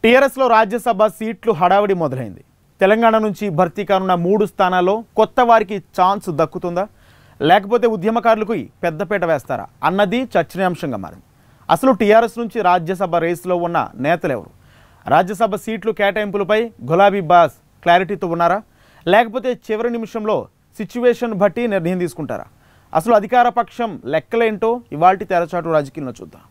టీఆర్ఎస్లో రాజ్యసభ సీట్లు హడావిడి మొదలైంది తెలంగాణ నుంచి భర్తీ కానున్న మూడు స్థానాల్లో కొత్త వారికి ఛాన్స్ దక్కుతుందా లేకపోతే ఉద్యమకారులకు పెద్దపీట వేస్తారా అన్నది చర్చనీయాంశంగా మారింది అసలు టీఆర్ఎస్ నుంచి రాజ్యసభ రేసులో ఉన్న నేతలెవరు రాజ్యసభ సీట్లు కేటాయింపులపై గులాబీ బాస్ క్లారిటీతో ఉన్నారా లేకపోతే చివరి నిమిషంలో సిచ్యువేషన్ బట్టి నిర్ణయం తీసుకుంటారా అసలు అధికార పక్షం లెక్కలేంటో ఇవాల్టి తెరచాటు రాజకీయంలో చూద్దాం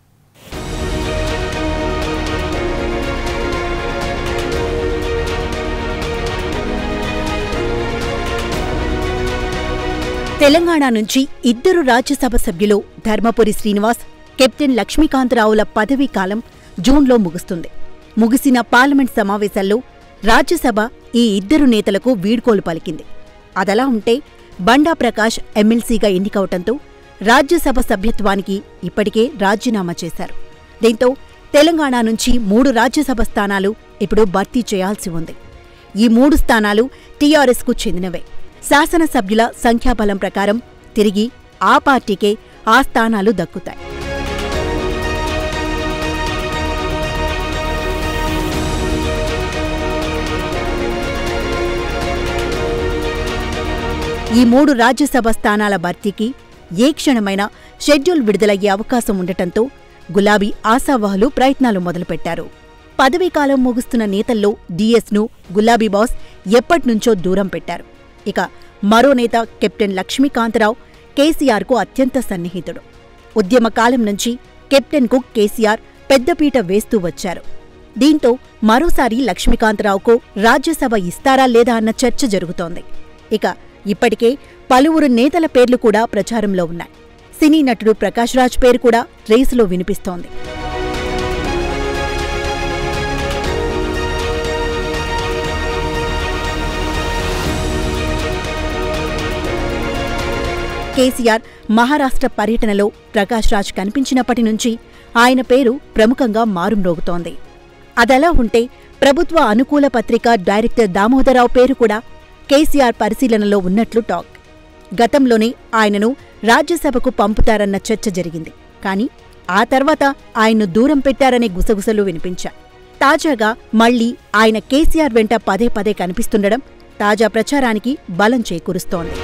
తెలంగాణ నుంచి ఇద్దరు రాజ్యసభ సభ్యులు ధర్మపురి శ్రీనివాస్ కెప్టెన్ లక్ష్మీకాంతరావుల పదవీ కాలం జూన్లో ముగుస్తుంది ముగిసిన పార్లమెంట్ సమావేశాల్లో రాజ్యసభ ఈ ఇద్దరు నేతలకు వీడ్కోలు పలికింది అదలా ఉంటే బండా ప్రకాష్ ఎమ్మెల్సీగా ఎన్నికవటంతో రాజ్యసభ సభ్యత్వానికి ఇప్పటికే రాజీనామా చేశారు దీంతో తెలంగాణ నుంచి మూడు రాజ్యసభ స్థానాలు ఇప్పుడు భర్తీ చేయాల్సి ఉంది ఈ మూడు స్థానాలు టీఆర్ఎస్కు చెందినవే శాసనసభ్యుల సంఖ్యాబలం ప్రకారం తిరిగి ఆ పార్టీకే ఆ స్థానాలు దక్కుతాయి ఈ మూడు రాజ్యసభ స్థానాల భర్తీకి ఏ క్షణమైనా షెడ్యూల్ విడుదలయ్యే అవకాశం ఉండటంతో గులాబీ ఆశావహులు ప్రయత్నాలు మొదలుపెట్టారు పదవీకాలం ముగుస్తున్న నేతల్లో డీఎస్ను గులాబీ బాస్ ఎప్పట్నుంచో దూరం పెట్టారు ఇక మరో నేత కెప్టెన్ లక్ష్మీకాంతరావు కేసీఆర్కు అత్యంత సన్నిహితుడు ఉద్యమకాలం నుంచి కెప్టెన్కు కేసీఆర్ పెద్దపీట వేస్తూ వచ్చారు దీంతో మరోసారి లక్ష్మీకాంతరావుకు రాజ్యసభ ఇస్తారా లేదా అన్న చర్చ జరుగుతోంది ఇక ఇప్పటికే పలువురు నేతల పేర్లు కూడా ప్రచారంలో ఉన్నాయి సినీ నటుడు ప్రకాష్ రాజ్ పేరు కూడా రేసులో వినిపిస్తోంది కేసీఆర్ మహారాష్ట్ర పర్యటనలో ప్రకాష్ రాజ్ కనిపించినప్పటి నుంచి ఆయన పేరు ప్రముఖంగా మారుమ్రోగుతోంది అదలా ఉంటే ప్రభుత్వ అనుకూల పత్రిక డైరెక్టర్ దామోదరరావు పేరు కూడా కేసీఆర్ పరిశీలనలో ఉన్నట్లు టాక్ గతంలోనే ఆయనను రాజ్యసభకు పంపుతారన్న చర్చ జరిగింది కానీ ఆ తర్వాత ఆయన్ను దూరం పెట్టారనే గుసగుసలు వినిపించా తాజాగా మళ్లీ ఆయన కేసీఆర్ వెంట పదే పదే కనిపిస్తుండడం తాజా ప్రచారానికి బలం చేకూరుస్తోంది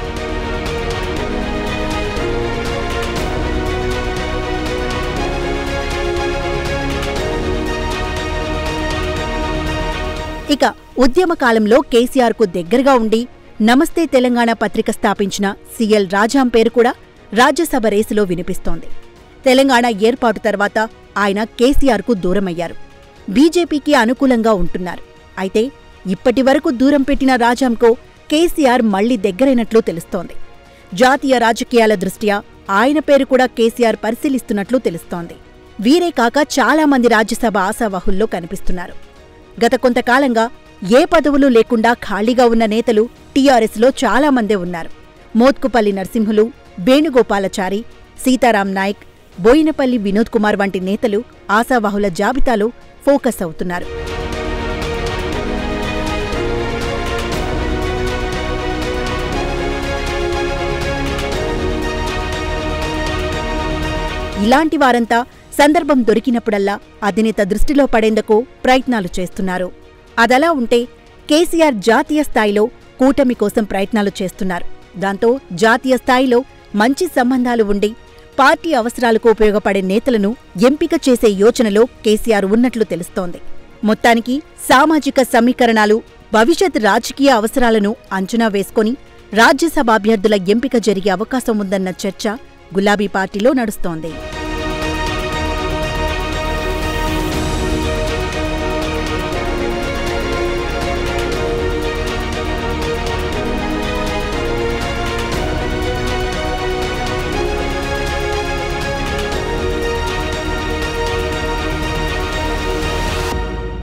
ఇక ఉద్యమ కాలంలో కేసీఆర్కు దగ్గరగా ఉండి నమస్తే తెలంగాణ పత్రిక స్థాపించిన సీఎల్ రాజాం పేరు కూడా రాజ్యసభ రేసులో వినిపిస్తోంది తెలంగాణ ఏర్పాటు తర్వాత ఆయన కేసీఆర్కు దూరమయ్యారు బీజేపీకి అనుకూలంగా ఉంటున్నారు అయితే ఇప్పటివరకు దూరం పెట్టిన రాజాంకో కేసీఆర్ మళ్లీ దగ్గరైనట్లు తెలుస్తోంది జాతీయ రాజకీయాల దృష్ట్యా ఆయన పేరు కూడా కేసీఆర్ పరిశీలిస్తున్నట్లు తెలుస్తోంది వీరే కాక చాలా మంది రాజ్యసభ ఆశావాహుల్లో కనిపిస్తున్నారు గత కొంతకాలంగా ఏ పదవులు లేకుండా ఖాళీగా ఉన్న నేతలు టీఆర్ఎస్లో చాలా మందే ఉన్నారు మోత్కుపల్లి నరసింహులు వేణుగోపాలచారి సీతారాం నాయక్ బోయినపల్లి వినోద్ కుమార్ వంటి నేతలు ఆశావాహుల జాబితాలో ఫోకస్ అవుతున్నారు ఇలాంటి వారంతా సందర్భం దొరికినప్పుడల్లా అధినేత దృష్టిలో పడేందుకు ప్రయత్నాలు చేస్తున్నారు అదలా ఉంటే కేసీఆర్ జాతీయ స్థాయిలో కూటమి కోసం ప్రయత్నాలు చేస్తున్నారు దాంతో జాతీయ స్థాయిలో మంచి సంబంధాలు ఉండి పార్టీ అవసరాలకు ఉపయోగపడే నేతలను ఎంపిక చేసే యోచనలో కేసీఆర్ ఉన్నట్లు తెలుస్తోంది మొత్తానికి సామాజిక సమీకరణాలు భవిష్యత్ రాజకీయ అవసరాలను అంచనా వేసుకొని రాజ్యసభ అభ్యర్థుల ఎంపిక జరిగే అవకాశం ఉందన్న చర్చ గులాబీ పార్టీలో నడుస్తోంది